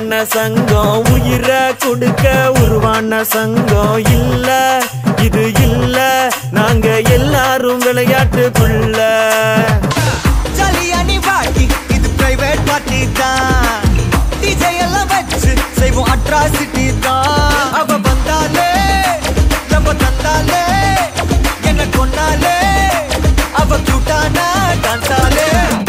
உருவான சங்கம் உயிரை கொடுக்க உருவான சங்கம் இல்ல இது இல்ல நாங்க எல்லாரும் விளையாட்டுக்குள்ள ஜாலியா நீ பாட்டி இது பிரைவேட் பார்ட்டி தான் டிஜே எல்லாம் வச்சு செய்வோம் அட்ராசிட்டி தான் அவ வந்தாலே நம்ம தந்தாலே என்ன கொண்டாலே அவ கியூட்டானா டான்ஸாலே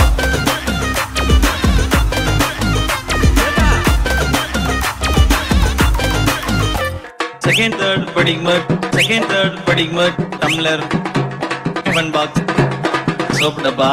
செகண்ட் தேர்ட் படிக்கும்போது செகண்ட் தேர்ட் படிக்கும்போது டம்ளர் டிஃபன் பாக்ஸ் சோப்பு டப்பா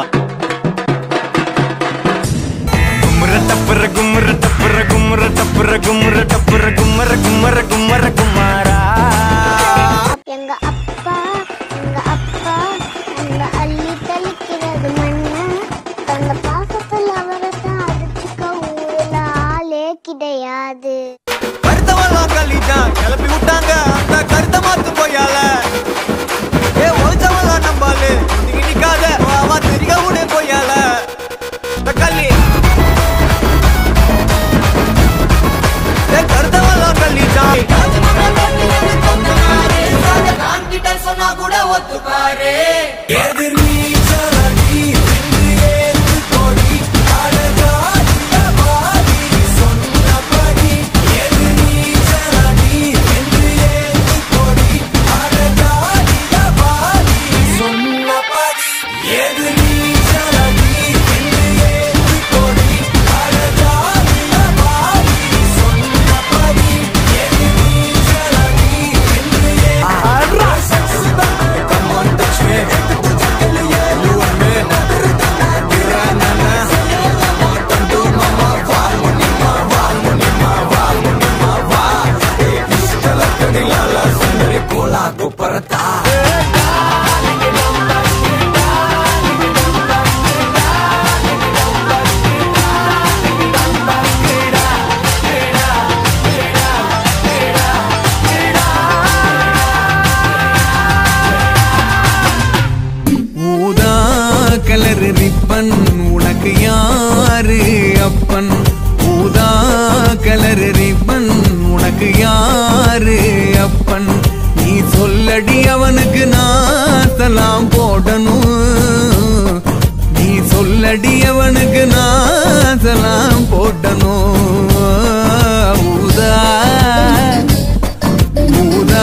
கும்முற டப்புற கும்முற டப்புற கும்முற டப்புற கும்முற டப்புற கும்மர கும்மர கும்மர குமாரா எங்க அப்பா எங்க அப்பா அங்க அள்ளி தெளிக்கிறது மண்ணு தங்க பாசத்துல அவரை தான் அடிச்சுக்க ஊர்ல ஆளே கிடையாது கருத்தவெல்லாம் கழிட்டான் கிளப்பி விட்டாங்க அந்த கருத்த மாத்து போயால ஏ ஒழிச்சவெல்லாம் நம்பாலு நீங்க நிக்காத அவ தெரிக விடு போயால தக்காளி ஏ கருத்தவெல்லாம் கழிட்டான் சொன்னா கூட ஒத்துப்பாரு எதிர் நீச்சலடி நின்று ஏத்து கொடி அழகாடிய பாடி சொன்னபடி எதிர் நீச்சலடி நின்று ஏத்து கொடி அழகாடிய பாடி சொன்னபடி எதிர் நீச்சலடி நின்று ஏத்து கொடி அழகாடிய பாடி சொன்னபடி எதிர் நீச்சலடி நின்று Come on, touch me. You and me. Kiranana. Tandu mama, valmunima, valmunima, valmunima, va. Istalatani lala sandari kola kuparata. ஊதா கலர் ரிப்பன் உனக்கு யாரு அப்பன் ஊதா கலர் ரிப்பன் உனக்கு யாரு அப்பன் நீ சொல்லடி அவனுக்கு நாத்தலாம் போடணும் நீ சொல்லடி அவனுக்கு நாத்தலாம் போடணும் ஊதா ஊதா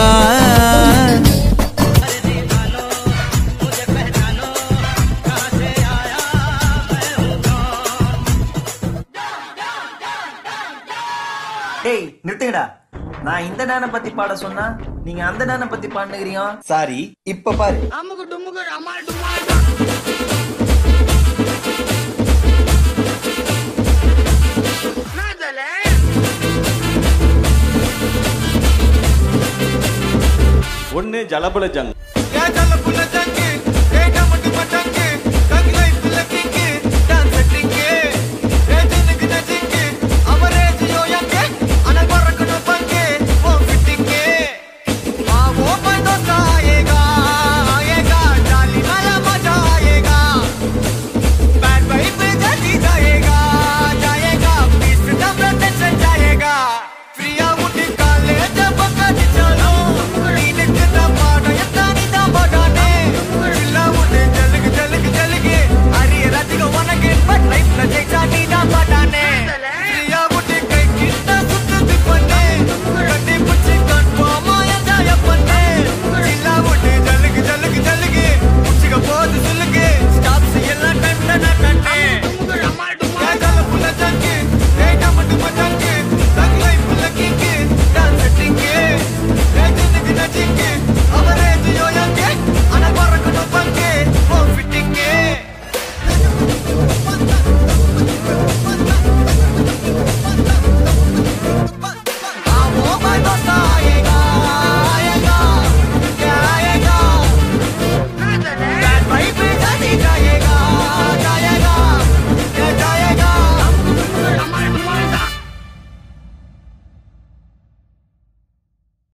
டேய் நிறுத்துங்கடா நான் இந்த டானை பத்தி பாட சொன்னா நீங்க அந்த டானை பத்தி பாடுகிறீங்க சாரி இப்ப பாரு ஒன்று ஜலபல ஜங் ஏ ஜல்ல புள்ள ஜங்கு, ஏ டமட்டு மட்டங்கு.